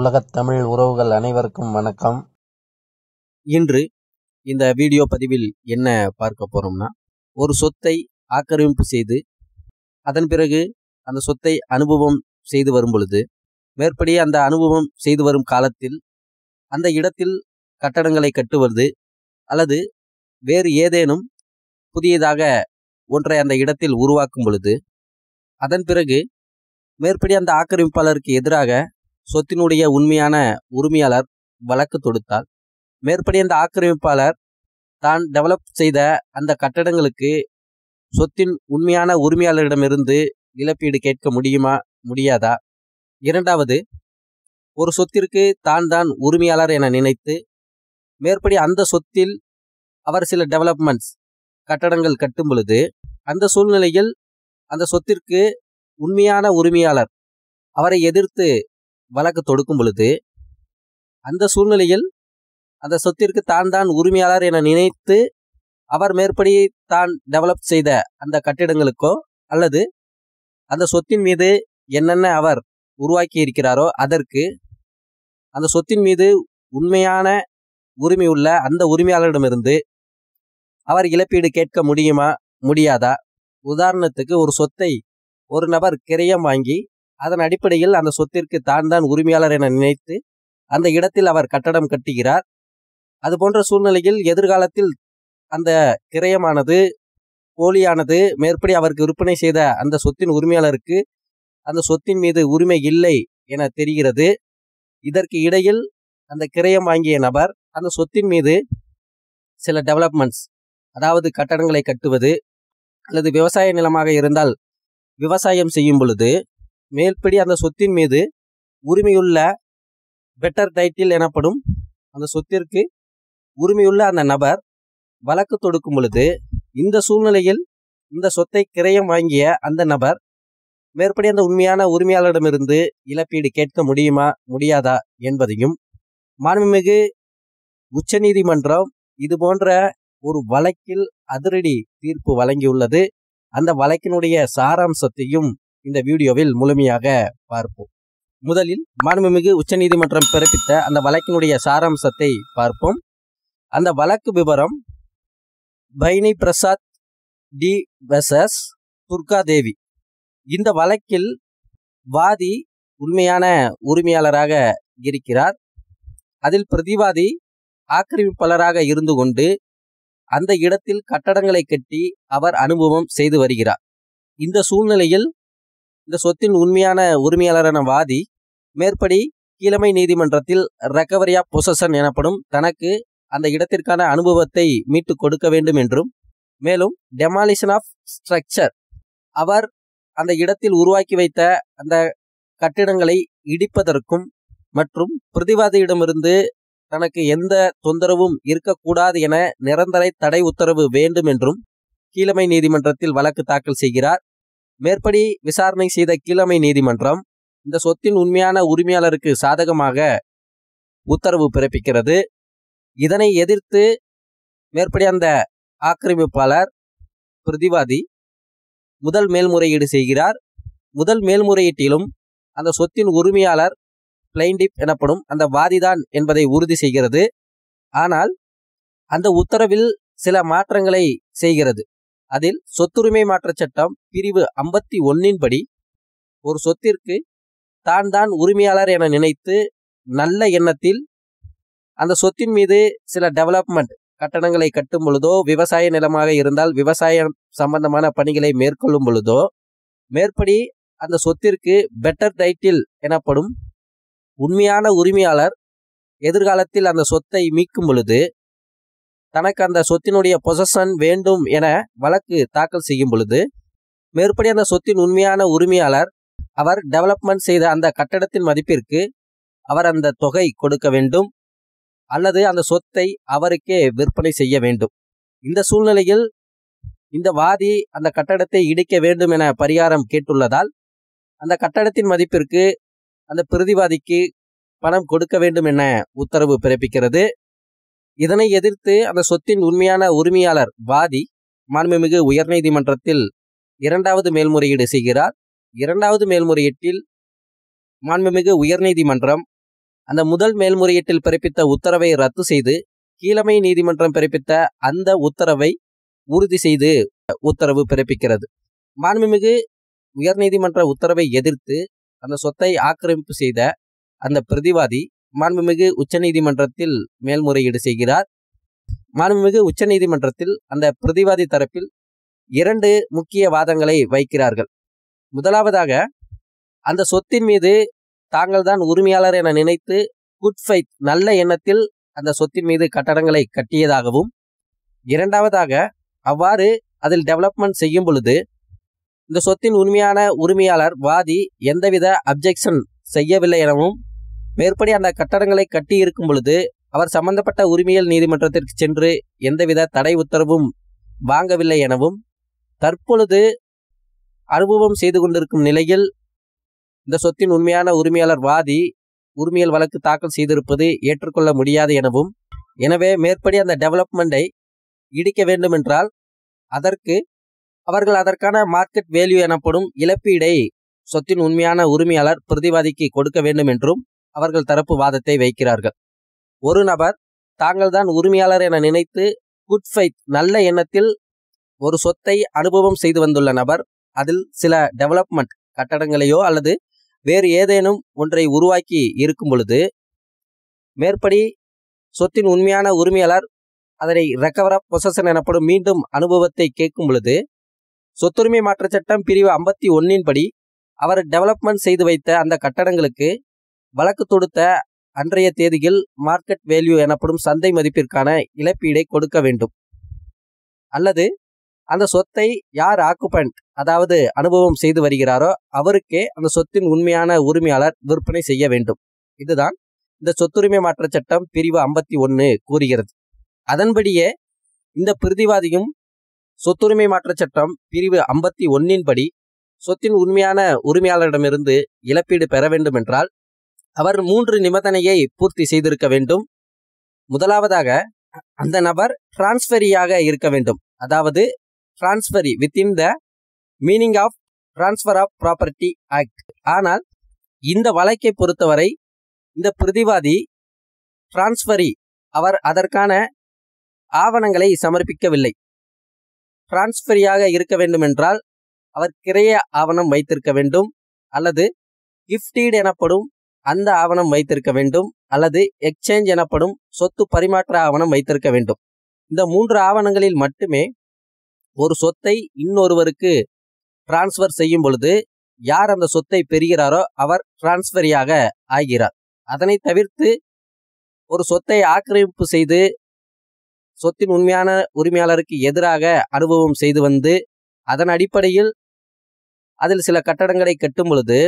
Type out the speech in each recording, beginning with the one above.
உலகத் தமிழ் உறவுகள் அனைவருக்கும் வணக்கம் இன்று இந்த வீடியோ பதிவில் என்ன பார்க்க போறோம்னா ஒரு சொத்தை ஆக்கிரமிப்பு செய்து அதன் பிறகு அந்த சொத்தை அனுபவம் செய்து வரும் பொழுது மேற்படி அந்த அனுபவம் செய்து வரும் காலத்தில் அந்த இடத்தில் கட்டடங்களை கட்டுவது அல்லது வேறு ஏதேனும் புதியதாக ஒன்றை அந்த இடத்தில் உருவாக்கும் பொழுது அதன் பிறகு மேற்படி அந்த ஆக்கிரமிப்பாளருக்கு எதிராக சொத்தினுடைய உண்மையான உரிமையாளர் வழக்கு தொடுத்தால் மேற்படி அந்த ஆக்கிரமிப்பாளர் தான் டெவலப் செய்த அந்த கட்டடங்களுக்கு சொத்தின் உண்மையான உரிமையாளரிடமிருந்து இழப்பீடு கேட்க முடியுமா முடியாதா இரண்டாவது ஒரு சொத்திற்கு தான் தான் உரிமையாளர் என நினைத்து மேற்படி அந்த சொத்தில் அவர் சில டெவலப்மெண்ட்ஸ் கட்டடங்கள் கட்டும் பொழுது அந்த சூழ்நிலையில் அந்த சொத்திற்கு உண்மையான உரிமையாளர் அவரை எதிர்த்து வழக்கு தொடுக்கும் பொழுது அந்த சூழ்நிலையில் அந்த சொத்திற்கு தான் தான் உரிமையாளர் என நினைத்து அவர் மேற்படி தான் டெவலப் செய்த அந்த கட்டிடங்களுக்கோ அல்லது அந்த சொத்தின் மீது என்னென்ன அவர் உருவாக்கி இருக்கிறாரோ அதற்கு அந்த சொத்தின் மீது உண்மையான உரிமை உள்ள அந்த உரிமையாளரிடமிருந்து அவர் இழப்பீடு கேட்க முடியுமா முடியாதா உதாரணத்துக்கு ஒரு சொத்தை ஒரு நபர் கிரயம் வாங்கி அதன் அடிப்படையில் அந்த சொத்திற்கு தான் தான் உரிமையாளர் என நினைத்து அந்த இடத்தில் அவர் கட்டடம் கட்டுகிறார் அது போன்ற சூழ்நிலையில் எதிர்காலத்தில் அந்த கிரயமானது போலியானது மேற்படி அவருக்கு விற்பனை செய்த அந்த சொத்தின் உரிமையாளருக்கு அந்த சொத்தின் மீது உரிமை இல்லை என தெரிகிறது இதற்கு இடையில் அந்த கிரயம் வாங்கிய நபர் அந்த சொத்தின் மீது சில டெவலப்மெண்ட்ஸ் அதாவது கட்டடங்களை கட்டுவது அல்லது விவசாய நிலமாக இருந்தால் விவசாயம் செய்யும் பொழுது மேல்படி அந்த சொத்தின் மீது உரிமையுள்ள பெட்டர் டைட்டில் எனப்படும் அந்த சொத்திற்கு உரிமையுள்ள அந்த நபர் வழக்கு தொடுக்கும் பொழுது இந்த சூழ்நிலையில் இந்த சொத்தை கிரயம் வாங்கிய அந்த நபர் மேற்படி அந்த உண்மையான உரிமையாளரிடமிருந்து இழப்பீடு கேட்க முடியுமா முடியாதா என்பதையும் மாண்புமிகு உச்சநீதிமன்றம் இது போன்ற ஒரு வழக்கில் அதிரடி தீர்ப்பு வழங்கியுள்ளது அந்த வழக்கினுடைய சாராம்சத்தையும் இந்த வீடியோவில் முழுமையாக பார்ப்போம் முதலில் மாண்புமிகு உச்சநீதிமன்றம் பிறப்பித்த அந்த வழக்கினுடைய சாராம்சத்தை பார்ப்போம் அந்த வழக்கு விவரம் பைனி பிரசாத் டி வெசஸ் துர்கா தேவி இந்த வழக்கில் வாதி உண்மையான உரிமையாளராக இருக்கிறார் அதில் பிரதிவாதி ஆக்கிரமிப்பாளராக இருந்து கொண்டு அந்த இடத்தில் கட்டடங்களை கட்டி அவர் அனுபவம் செய்து வருகிறார் இந்த சூழ்நிலையில் இந்த சொத்தின் உண்மையான உரிமையாளரான வாதி மேற்படி கீழமை நீதிமன்றத்தில் ரெக்கவரி ஆஃப் பொசஷன் எனப்படும் தனக்கு அந்த இடத்திற்கான அனுபவத்தை மீட்டு கொடுக்க வேண்டும் என்றும் மேலும் டெமாலிஷன் ஆஃப் ஸ்ட்ரக்சர் அவர் அந்த இடத்தில் உருவாக்கி வைத்த அந்த கட்டிடங்களை இடிப்பதற்கும் மற்றும் பிரதிவாதியிடமிருந்து தனக்கு எந்த தொந்தரவும் இருக்கக்கூடாது என நிரந்தர தடை உத்தரவு வேண்டும் என்றும் கீழமை நீதிமன்றத்தில் வழக்கு தாக்கல் செய்கிறார் மேற்படி விசாரணை செய்த கீழமை நீதிமன்றம் இந்த சொத்தின் உண்மையான உரிமையாளருக்கு சாதகமாக உத்தரவு பிறப்பிக்கிறது இதனை எதிர்த்து மேற்படி அந்த ஆக்கிரமிப்பாளர் பிரதிவாதி முதல் மேல்முறையீடு செய்கிறார் முதல் மேல்முறையீட்டிலும் அந்த சொத்தின் உரிமையாளர் பிளைண்டிப் எனப்படும் அந்த வாதிதான் என்பதை உறுதி செய்கிறது ஆனால் அந்த உத்தரவில் சில மாற்றங்களை செய்கிறது அதில் சொத்துரிமை மாற்றச் சட்டம் பிரிவு ஐம்பத்தி ஒன்னின் படி ஒரு சொத்திற்கு தான் தான் உரிமையாளர் என நினைத்து நல்ல எண்ணத்தில் அந்த சொத்தின் மீது சில டெவலப்மெண்ட் கட்டடங்களை கட்டும் பொழுதோ விவசாய நிலமாக இருந்தால் விவசாயம் சம்பந்தமான பணிகளை மேற்கொள்ளும் பொழுதோ மேற்படி அந்த சொத்திற்கு பெட்டர் டைட்டில் எனப்படும் உண்மையான உரிமையாளர் எதிர்காலத்தில் அந்த சொத்தை மீட்கும் பொழுது தனக்கு அந்த சொத்தினுடைய பொசஷன் வேண்டும் என வழக்கு தாக்கல் செய்யும் பொழுது மேற்படி அந்த சொத்தின் உண்மையான உரிமையாளர் அவர் டெவலப்மெண்ட் செய்த அந்த கட்டடத்தின் மதிப்பிற்கு அவர் அந்த தொகை கொடுக்க வேண்டும் அல்லது அந்த சொத்தை அவருக்கே விற்பனை செய்ய வேண்டும் இந்த சூழ்நிலையில் இந்த வாதி அந்த கட்டடத்தை இடிக்க வேண்டும் என பரிகாரம் கேட்டுள்ளதால் அந்த கட்டடத்தின் மதிப்பிற்கு அந்த பிரதிவாதிக்கு பணம் கொடுக்க வேண்டும் என உத்தரவு பிறப்பிக்கிறது இதனை எதிர்த்து அந்த சொத்தின் உண்மையான உரிமையாளர் வாதி மாண்புமிகு உயர்நீதிமன்றத்தில் இரண்டாவது மேல்முறையீடு செய்கிறார் இரண்டாவது மேல்முறையீட்டில் மாண்புமிகு உயர்நீதிமன்றம் அந்த முதல் மேல்முறையீட்டில் பிறப்பித்த உத்தரவை ரத்து செய்து கீழமை நீதிமன்றம் பிறப்பித்த அந்த உத்தரவை உறுதி செய்து உத்தரவு பிறப்பிக்கிறது மாண்புமிகு உயர்நீதிமன்ற உத்தரவை எதிர்த்து அந்த சொத்தை ஆக்கிரமிப்பு செய்த அந்த பிரதிவாதி மாண்புமிகு உச்சநீதிமன்றத்தில் மேல்முறையீடு செய்கிறார் மாண்புமிகு உச்சநீதிமன்றத்தில் அந்த பிரதிவாதி தரப்பில் இரண்டு முக்கிய வாதங்களை வைக்கிறார்கள் முதலாவதாக அந்த சொத்தின் மீது தாங்கள் தான் உரிமையாளர் என நினைத்து குட் ஃபைத் நல்ல எண்ணத்தில் அந்த சொத்தின் மீது கட்டடங்களை கட்டியதாகவும் இரண்டாவதாக அவ்வாறு அதில் டெவலப்மெண்ட் செய்யும் பொழுது இந்த சொத்தின் உண்மையான உரிமையாளர் வாதி எந்தவித அப்ஜெக்ஷன் செய்யவில்லை எனவும் மேற்படி அந்த கட்டடங்களை கட்டி இருக்கும் பொழுது அவர் சம்பந்தப்பட்ட உரிமையல் நீதிமன்றத்திற்கு சென்று எந்தவித தடை உத்தரவும் வாங்கவில்லை எனவும் தற்பொழுது அனுபவம் செய்து கொண்டிருக்கும் நிலையில் இந்த சொத்தின் உண்மையான உரிமையாளர் வாதி உரிமையல் வழக்கு தாக்கல் செய்திருப்பது ஏற்றுக்கொள்ள முடியாது எனவும் எனவே மேற்படி அந்த டெவலப்மெண்ட்டை இடிக்க வேண்டுமென்றால் அதற்கு அவர்கள் அதற்கான மார்க்கெட் வேல்யூ எனப்படும் இழப்பீடை சொத்தின் உண்மையான உரிமையாளர் பிரதிவாதிக்கு கொடுக்க வேண்டும் என்றும் அவர்கள் தரப்பு வாதத்தை வைக்கிறார்கள் ஒரு நபர் தாங்கள் தான் உரிமையாளர் என நினைத்து குட் ஃபைத் நல்ல எண்ணத்தில் ஒரு சொத்தை அனுபவம் செய்து வந்துள்ள நபர் அதில் சில டெவலப்மெண்ட் கட்டடங்களையோ அல்லது வேறு ஏதேனும் ஒன்றை உருவாக்கி இருக்கும் பொழுது மேற்படி சொத்தின் உண்மையான உரிமையாளர் அதனை ரெக்கவர் ஆஃப் பொசஷன் எனப்படும் மீண்டும் அனுபவத்தை கேட்கும் பொழுது சொத்துரிமை மாற்ற சட்டம் பிரிவு ஐம்பத்தி ஒன்னின் படி அவர் டெவலப்மெண்ட் செய்து வைத்த அந்த கட்டடங்களுக்கு வழக்கு தொடுத்த அன்றைய தேதியில் மார்க்கெட் வேல்யூ எனப்படும் சந்தை மதிப்பிற்கான இழப்பீடை கொடுக்க வேண்டும் அல்லது அந்த சொத்தை யார் ஆக்குபண்ட் அதாவது அனுபவம் செய்து வருகிறாரோ அவருக்கே அந்த சொத்தின் உண்மையான உரிமையாளர் விற்பனை செய்ய வேண்டும் இதுதான் இந்த சொத்துரிமை மாற்ற சட்டம் பிரிவு ஐம்பத்தி ஒன்று கூறுகிறது அதன்படியே இந்த பிரதிவாதியும் சொத்துரிமை மாற்ற சட்டம் பிரிவு ஐம்பத்தி ஒன்னின் படி சொத்தின் உண்மையான உரிமையாளரிடமிருந்து இழப்பீடு பெற வேண்டும் என்றால் அவர் மூன்று நிபந்தனையை பூர்த்தி செய்திருக்க வேண்டும் முதலாவதாக அந்த நபர் டிரான்ஸ்பரியாக இருக்க வேண்டும் அதாவது transferee within the meaning of transfer of property act ஆனால் இந்த வழக்கை பொறுத்தவரை இந்த பிரதிவாதி டிரான்ஸ்பரி அவர் அதற்கான ஆவணங்களை சமர்ப்பிக்கவில்லை டிரான்ஸ்பரியாக இருக்க வேண்டும் என்றால் அவர் கிரைய ஆவணம் வைத்திருக்க வேண்டும் அல்லது கிஃப்டீட் எனப்படும் அந்த ஆவணம் வைத்திருக்க வேண்டும் அல்லது எக்ஸ்சேஞ்ச் எனப்படும் சொத்து பரிமாற்ற ஆவணம் வைத்திருக்க வேண்டும் இந்த மூன்று ஆவணங்களில் மட்டுமே ஒரு சொத்தை இன்னொருவருக்கு டிரான்ஸ்ஃபர் செய்யும் பொழுது யார் அந்த சொத்தை பெறுகிறாரோ அவர் டிரான்ஸ்பரியாக ஆகிறார் அதனை தவிர்த்து ஒரு சொத்தை ஆக்கிரமிப்பு செய்து சொத்தின் உண்மையான உரிமையாளருக்கு எதிராக அனுபவம் செய்து வந்து அதன் அடிப்படையில் அதில் சில கட்டடங்களை கட்டும் பொழுது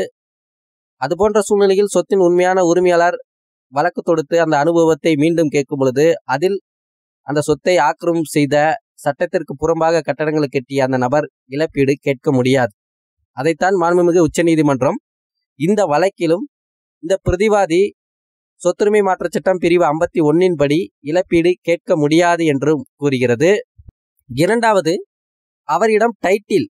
அதுபோன்ற சூழ்நிலையில் சொத்தின் உண்மையான உரிமையாளர் வழக்கு தொடுத்து அந்த அனுபவத்தை மீண்டும் கேட்கும் பொழுது அதில் அந்த சொத்தை ஆக்கிரமிப்பு செய்த சட்டத்திற்கு புறம்பாக கட்டடங்களை கட்டிய அந்த நபர் இழப்பீடு கேட்க முடியாது அதைத்தான் மாண்புமிகு உச்சநீதிமன்றம் இந்த வழக்கிலும் இந்த பிரதிவாதி சொத்துரிமை மாற்றச் சட்டம் பிரிவு ஐம்பத்தி ஒன்னின் படி இழப்பீடு கேட்க முடியாது என்றும் கூறுகிறது இரண்டாவது அவரிடம் டைட்டில்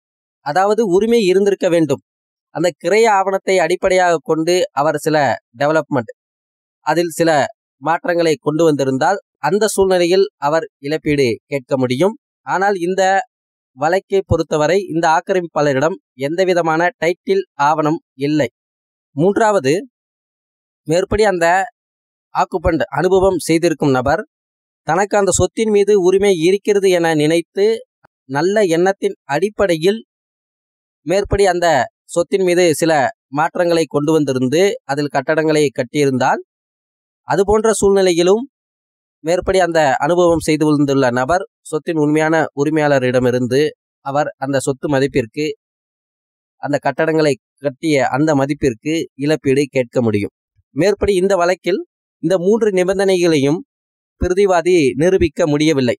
அதாவது உரிமை இருந்திருக்க வேண்டும் அந்த கிரைய ஆவணத்தை அடிப்படையாக கொண்டு அவர் சில டெவலப்மெண்ட் அதில் சில மாற்றங்களை கொண்டு வந்திருந்தால் அந்த சூழ்நிலையில் அவர் இழப்பீடு கேட்க முடியும் ஆனால் இந்த வழக்கை பொறுத்தவரை இந்த ஆக்கிரமிப்பாளரிடம் எந்தவிதமான டைட்டில் ஆவணம் இல்லை மூன்றாவது மேற்படி அந்த ஆக்குபண்ட் அனுபவம் செய்திருக்கும் நபர் தனக்கு அந்த சொத்தின் மீது உரிமை இருக்கிறது என நினைத்து நல்ல எண்ணத்தின் அடிப்படையில் மேற்படி அந்த சொத்தின் மீது சில மாற்றங்களை கொண்டு வந்திருந்து அதில் கட்டடங்களை கட்டியிருந்தால் அதுபோன்ற சூழ்நிலையிலும் மேற்படி அந்த அனுபவம் செய்து வந்துள்ள நபர் சொத்தின் உண்மையான உரிமையாளரிடமிருந்து அவர் அந்த சொத்து மதிப்பிற்கு அந்த கட்டடங்களை கட்டிய அந்த மதிப்பிற்கு இழப்பீடு கேட்க முடியும் மேற்படி இந்த வழக்கில் இந்த மூன்று நிபந்தனைகளையும் பிரதிவாதி நிரூபிக்க முடியவில்லை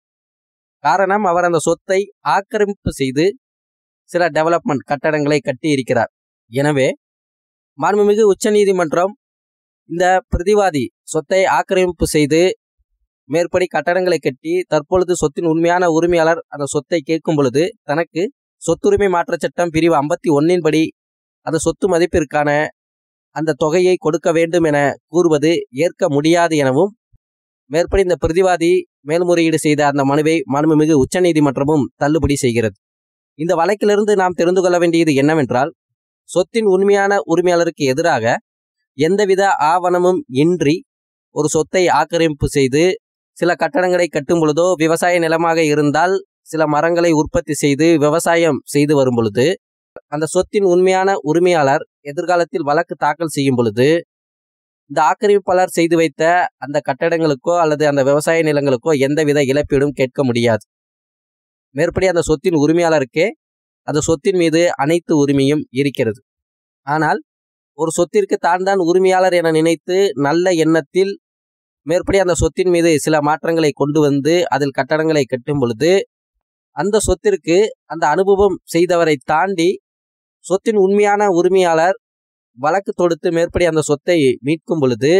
காரணம் அவர் அந்த சொத்தை ஆக்கிரமிப்பு செய்து சில டெவலப்மெண்ட் கட்டடங்களை கட்டி இருக்கிறார் எனவே மாண்புமிகு உச்சநீதிமன்றம் இந்த பிரதிவாதி சொத்தை ஆக்கிரமிப்பு செய்து மேற்படி கட்டடங்களை கட்டி தற்பொழுது சொத்தின் உண்மையான உரிமையாளர் அந்த சொத்தை கேட்கும் பொழுது தனக்கு சொத்துரிமை மாற்றச் சட்டம் பிரிவு ஐம்பத்தி ஒன்னின் படி அந்த சொத்து மதிப்பிற்கான அந்த தொகையை கொடுக்க வேண்டும் என கூறுவது ஏற்க முடியாது எனவும் மேற்படி இந்த பிரதிவாதி மேல்முறையீடு செய்த அந்த மனுவை மாண்புமிகு உச்சநீதிமன்றமும் தள்ளுபடி செய்கிறது இந்த வழக்கிலிருந்து நாம் தெரிந்து கொள்ள வேண்டியது என்னவென்றால் சொத்தின் உண்மையான உரிமையாளருக்கு எதிராக எந்தவித ஆவணமும் இன்றி ஒரு சொத்தை ஆக்கிரமிப்பு செய்து சில கட்டடங்களை கட்டும் பொழுதோ விவசாய நிலமாக இருந்தால் சில மரங்களை உற்பத்தி செய்து விவசாயம் செய்து வரும் பொழுது அந்த சொத்தின் உண்மையான உரிமையாளர் எதிர்காலத்தில் வழக்கு தாக்கல் செய்யும் பொழுது இந்த ஆக்கிரமிப்பாளர் செய்து வைத்த அந்த கட்டடங்களுக்கோ அல்லது அந்த விவசாய நிலங்களுக்கோ எந்தவித இழப்பீடும் கேட்க முடியாது மேற்படி அந்த சொத்தின் உரிமையாளருக்கே அந்த சொத்தின் மீது அனைத்து உரிமையும் இருக்கிறது ஆனால் ஒரு சொத்திற்கு தான் தான் உரிமையாளர் என நினைத்து நல்ல எண்ணத்தில் மேற்படி அந்த சொத்தின் மீது சில மாற்றங்களை கொண்டு வந்து அதில் கட்டடங்களை கட்டும் பொழுது அந்த சொத்திற்கு அந்த அனுபவம் செய்தவரை தாண்டி சொத்தின் உண்மையான உரிமையாளர் வழக்கு தொடுத்து மேற்படி அந்த சொத்தை மீட்கும் பொழுது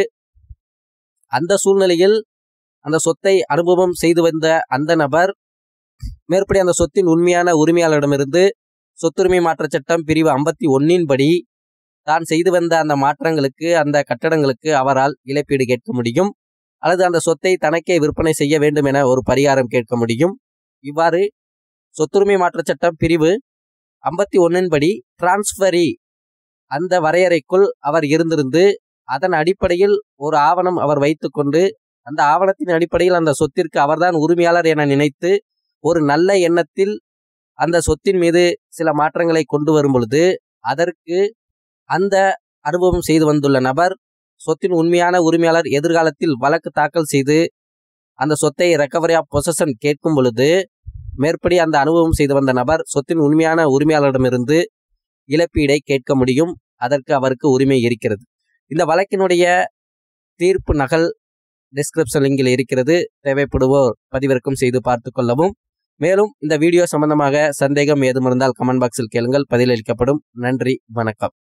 அந்த சூழ்நிலையில் அந்த சொத்தை அனுபவம் செய்து வந்த அந்த நபர் மேற்படி அந்த சொத்தின் உண்மையான உரிமையாளரிடமிருந்து சொத்துரிமை மாற்றச் சட்டம் பிரிவு ஐம்பத்தி ஒன்னின் படி தான் செய்து வந்த அந்த மாற்றங்களுக்கு அந்த கட்டடங்களுக்கு அவரால் இழப்பீடு கேட்க முடியும் அல்லது அந்த சொத்தை தனக்கே விற்பனை செய்ய வேண்டும் என ஒரு பரிகாரம் கேட்க முடியும் இவ்வாறு சொத்துரிமை மாற்றச் சட்டம் பிரிவு ஐம்பத்தி ஒன்னின் படி டிரான்ஸ்பரி அந்த வரையறைக்குள் அவர் இருந்திருந்து அதன் அடிப்படையில் ஒரு ஆவணம் அவர் வைத்துக்கொண்டு அந்த ஆவணத்தின் அடிப்படையில் அந்த சொத்திற்கு அவர்தான் உரிமையாளர் என நினைத்து ஒரு நல்ல எண்ணத்தில் அந்த சொத்தின் மீது சில மாற்றங்களை கொண்டு வரும் பொழுது அதற்கு அந்த அனுபவம் செய்து வந்துள்ள நபர் சொத்தின் உண்மையான உரிமையாளர் எதிர்காலத்தில் வழக்கு தாக்கல் செய்து அந்த சொத்தை ரெக்கவரி ஆஃப் பொசஷன் கேட்கும் பொழுது மேற்படி அந்த அனுபவம் செய்து வந்த நபர் சொத்தின் உண்மையான உரிமையாளரிடமிருந்து இழப்பீடை கேட்க முடியும் அதற்கு அவருக்கு உரிமை இருக்கிறது இந்த வழக்கினுடைய தீர்ப்பு நகல் டிஸ்கிரிப்ஷன் லிங்கில் இருக்கிறது தேவைப்படுவோர் பதிவிறக்கம் செய்து பார்த்து கொள்ளவும் மேலும் இந்த வீடியோ சம்பந்தமாக சந்தேகம் ஏதும் இருந்தால் கமெண்ட் பாக்ஸில் கேளுங்கள் பதிலளிக்கப்படும் நன்றி வணக்கம்